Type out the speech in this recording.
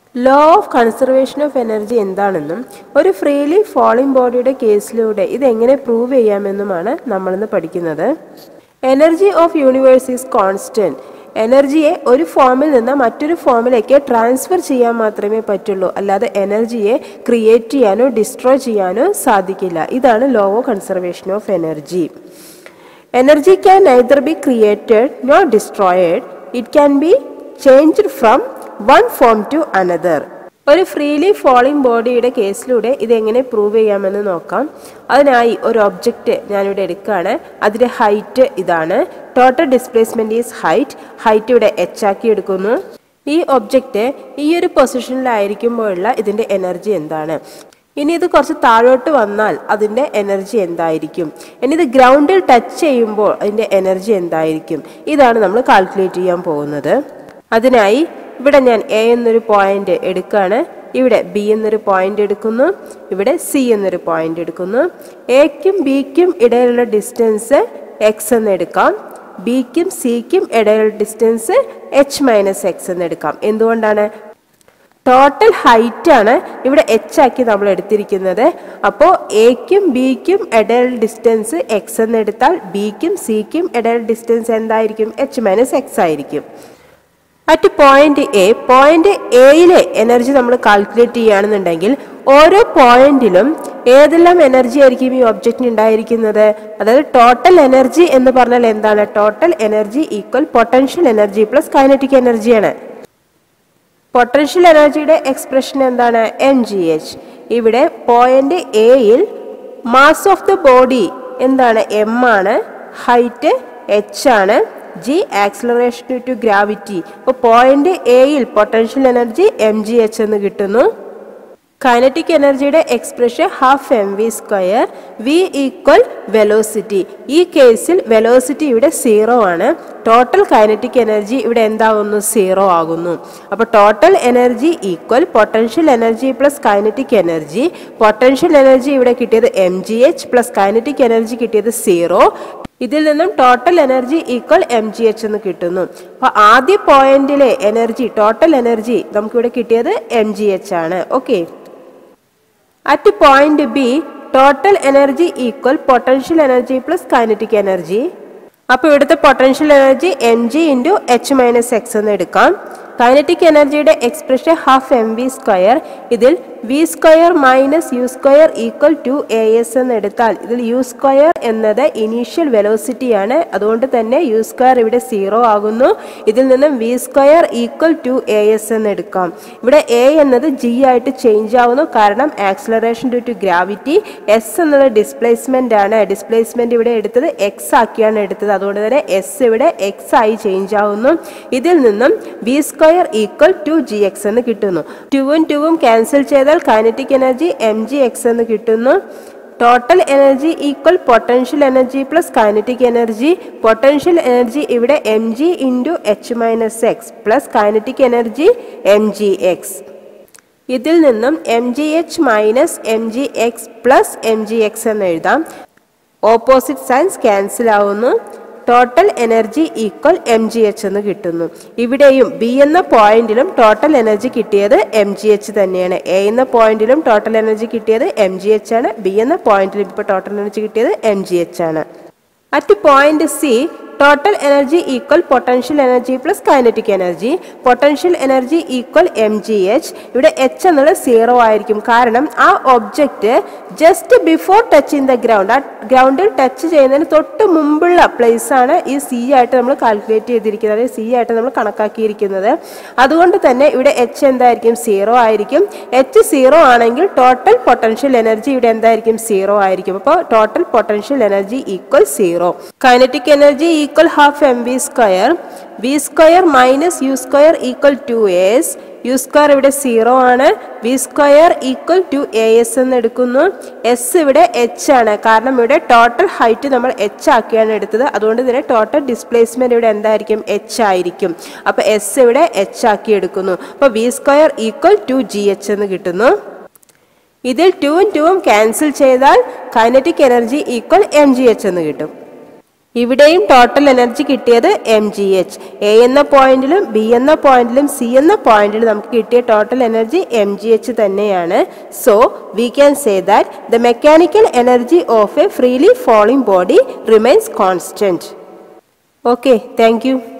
law of conservation of energy എന്താണെന്നും ഒരു freely falling ബോഡിയുടെ കേസിലൂടെ ഇതെങ്ങനെ പ്രൂവ് ചെയ്യാമെന്നുമാണ് നമ്മളിന്ന് പഠിക്കുന്നത് energy of universe is constant എനർജിയെ ഒരു ഫോമിൽ നിന്ന് മറ്റൊരു ഫോമിലേക്ക് ട്രാൻസ്ഫർ ചെയ്യാൻ മാത്രമേ പറ്റുള്ളൂ അല്ലാതെ എനർജിയെ ക്രിയേറ്റ് ചെയ്യാനോ ഡിസ്ട്രോയ് ചെയ്യാനോ സാധിക്കില്ല ഇതാണ് law of conservation of energy energy can neither be created nor destroyed it can be changed from one form to another ഒരു ഫ്രീലി ഫോളിംഗ് ബോഡിയുടെ കേസിലൂടെ ഇതെങ്ങനെ പ്രൂവ് ചെയ്യാമെന്ന് നോക്കാം അതിനായി ഒരു ഒബ്ജക്റ്റ് ഞാനിവിടെ എടുക്കുകയാണ് അതിൻ്റെ ഹൈറ്റ് ഇതാണ് total displacement is height height ഇവിടെ എച്ച് ആക്കി എടുക്കുന്നു ഈ ഒബ്ജക്റ്റ് ഈ ഒരു പൊസിഷനിലായിരിക്കുമ്പോഴുള്ള ഇതിൻ്റെ എനർജി എന്താണ് ഇനി ഇത് കുറച്ച് താഴോട്ട് വന്നാൽ അതിൻ്റെ എനർജി എന്തായിരിക്കും ഇനി ഇത് ഗ്രൗണ്ടിൽ ടച്ച് ചെയ്യുമ്പോൾ അതിൻ്റെ എനർജി എന്തായിരിക്കും ഇതാണ് നമ്മൾ കാൽക്കുലേറ്റ് ചെയ്യാൻ പോകുന്നത് അതിനായി ഇവിടെ ഞാൻ എ എന്നൊരു പോയിന്റ് എടുക്കുകയാണ് ഇവിടെ ബി എന്നൊരു പോയിന്റ് എടുക്കുന്നു ഇവിടെ സി എന്നൊരു പോയിന്റ് എടുക്കുന്നു എക്കും ബിക്കും ഇടയിലുള്ള ഡിസ്റ്റൻസ് എക്സ് എന്ന് എടുക്കാം ബിക്കും സിക്കും ഇടയിലുള്ള ഡിസ്റ്റൻസ് എച്ച് മൈനസ് എക്സ് എന്ന് എടുക്കാം എന്തുകൊണ്ടാണ് ടോട്ടൽ ഹൈറ്റ് ആണ് ഇവിടെ എച്ച് ആക്കി നമ്മൾ എടുത്തിരിക്കുന്നത് അപ്പോൾ എക്കും ബിക്കും ഇടയിൽ ഡിസ്റ്റൻസ് എക്സ് എന്ന് എടുത്താൽ ബിക്കും സിക്കും ഇടയിൽ ഡിസ്റ്റൻസ് എന്തായിരിക്കും എച്ച് മൈനസ് എക്സ് ആയിരിക്കും അറ്റ് പോയിന്റ് എ പോയിന്റ് എയിലെ എനർജി നമ്മൾ കാൽക്കുലേറ്റ് ചെയ്യുകയാണെന്നുണ്ടെങ്കിൽ ഓരോ പോയിന്റിലും ഏതെല്ലാം എനർജി ആയിരിക്കും ഈ ഒബ്ജക്റ്റിന് ഉണ്ടായിരിക്കുന്നത് അതായത് ടോട്ടൽ എനർജി എന്ന് പറഞ്ഞാൽ എന്താണ് total energy equal potential energy plus kinetic എനർജിയാണ് പൊട്ടൻഷ്യൽ എനർജിയുടെ എക്സ്പ്രഷൻ എന്താണ് എം ജി എച്ച് ഇവിടെ പോയിന്റ് എയിൽ മാസ് ഓഫ് ദ ബോഡി എന്താണ് എം ആണ് ഹൈറ്റ് എച്ച് ആണ് G acceleration due to gravity അപ്പോൾ പോയിന്റ് എയിൽ potential energy M G H എന്ന് കിട്ടുന്നു കൈനറ്റിക് എനർജിയുടെ expression half M V square V equal velocity ഈ കേസിൽ വെലോസിറ്റി ഇവിടെ സീറോ ആണ് ടോട്ടൽ കൈനറ്റിക് എനർജി ഇവിടെ എന്താകുന്നു സീറോ ആകുന്നു അപ്പോൾ total energy equal potential energy plus kinetic energy potential energy ഇവിടെ കിട്ടിയത് M G H plus kinetic energy കിട്ടിയത് സീറോ ഇതിൽ നിന്നും total energy equal M G H എന്ന് കിട്ടുന്നു അപ്പോൾ ആദ്യ പോയിന്റിലെ എനർജി ടോട്ടൽ എനർജി നമുക്കിവിടെ കിട്ടിയത് എം ജി എച്ച് ആണ് okay at point B total energy equal potential energy plus kinetic energy അപ്പോൾ ഇവിടുത്തെ potential energy M G into H minus X എന്ന് എടുക്കാം കൈനറ്റിക് എനർജിയുടെ expression half M V square ഇതിൽ V square minus U square equal two A S എന്ന് എടുത്താൽ ഇതിൽ U square എന്നത് ഇനീഷ്യൽ വെലോസിറ്റിയാണ് അതുകൊണ്ട് തന്നെ യു സ്ക്വയർ ഇവിടെ സീറോ ആകുന്നു ഇതിൽ നിന്നും V square equal two A S എന്ന് എടുക്കാം ഇവിടെ എ എന്നത് ജി ആയിട്ട് ചേഞ്ച് ആവുന്നു കാരണം acceleration due to gravity S എന്നത് ഡിസ്പ്ലേസ്മെന്റ് ആണ് ഡിസ്പ്ലേസ്മെന്റ് ഇവിടെ എടുത്തത് എക്സ് ആക്കിയാണ് എടുത്തത് അതുകൊണ്ട് തന്നെ എസ് ഇവിടെ എക്സ് ആയി ചേഞ്ച് ആവുന്നു ഇതിൽ നിന്നും V square equal two G X എന്ന് കിട്ടുന്നു ടുവും ടുവും ക്യാൻസൽ ചെയ്താൽ kinetic energy M G X എന്ന് കിട്ടുന്നു total energy equal potential energy plus kinetic energy potential energy ഇവിടെ M G into H minus X plus kinetic energy M G X ഇതിൽ നിന്നും M G H minus M G X plus M G X എന്ന് എഴുതാം opposite signs cancel ആവുന്നു total energy equal M G H എന്ന് കിട്ടുന്നു ഇവിടെയും B എന്ന പോയിന്റിലും ടോട്ടൽ എനർജി കിട്ടിയത് എം ജി എച്ച് തന്നെയാണ് എ എന്ന പോയിന്റിലും ടോട്ടൽ എനർജി കിട്ടിയത് എം ജി എച്ച് ആണ് ബി എന്ന പോയിന്റിലും ഇപ്പോൾ ടോട്ടൽ എനർജി കിട്ടിയത് എം ജി എച്ച് ആണ് at point C total energy equal potential energy plus kinetic energy potential energy equal M G H ഇവിടെ എച്ച് എന്നുള്ളത് സീറോ ആയിരിക്കും കാരണം ആ object just before touching the ground ആ ഗ്രൗണ്ടിൽ ടച്ച് ചെയ്യുന്നതിന് തൊട്ട് മുമ്പുള്ള പ്ലേസ് ആണ് ഈ സി ആയിട്ട് നമ്മൾ കാൽക്കുലേറ്റ് ചെയ്തിരിക്കുന്നത് സി ആയിട്ട് നമ്മൾ കണക്കാക്കിയിരിക്കുന്നത് അതുകൊണ്ട് തന്നെ ഇവിടെ എച്ച് എന്തായിരിക്കും സീറോ ആയിരിക്കും എച്ച് സീറോ ആണെങ്കിൽ ടോട്ടൽ പൊട്ടൻഷ്യൽ എനർജി ഇവിടെ എന്തായിരിക്കും സീറോ ആയിരിക്കും അപ്പോൾ total potential energy equal zero kinetic energy equal half M V square V square minus U square equal two S U square ഇവിടെ സീറോ ആണ് V square equal two A S എന്ന് എടുക്കുന്നു S ഇവിടെ H ആണ് കാരണം ഇവിടെ total height നമ്മൾ H ആക്കിയാണ് എടുത്തത് അതുകൊണ്ട് തന്നെ ടോട്ടൽ ഡിസ്പ്ലേസ്മെന്റ് ഇവിടെ എന്തായിരിക്കും എച്ച് ആയിരിക്കും അപ്പോൾ എസ് ഇവിടെ എച്ച് ആക്കി എടുക്കുന്നു അപ്പോൾ V square equal two G H എന്ന് കിട്ടുന്നു ഇതിൽ ടൂവും ടൂവും ക്യാൻസൽ ചെയ്താൽ kinetic energy equal M G H എന്ന് കിട്ടും ഇവിടെയും ടോട്ടൽ എനർജി കിട്ടിയത് എം ജി എച്ച് എ എന്ന പോയിന്റിലും ബി എന്ന പോയിന്റിലും സി എന്ന പോയിന്റിലും നമുക്ക് കിട്ടിയ total energy M G H തന്നെയാണ് so we can say that the mechanical energy of a freely falling body remains constant okay thank U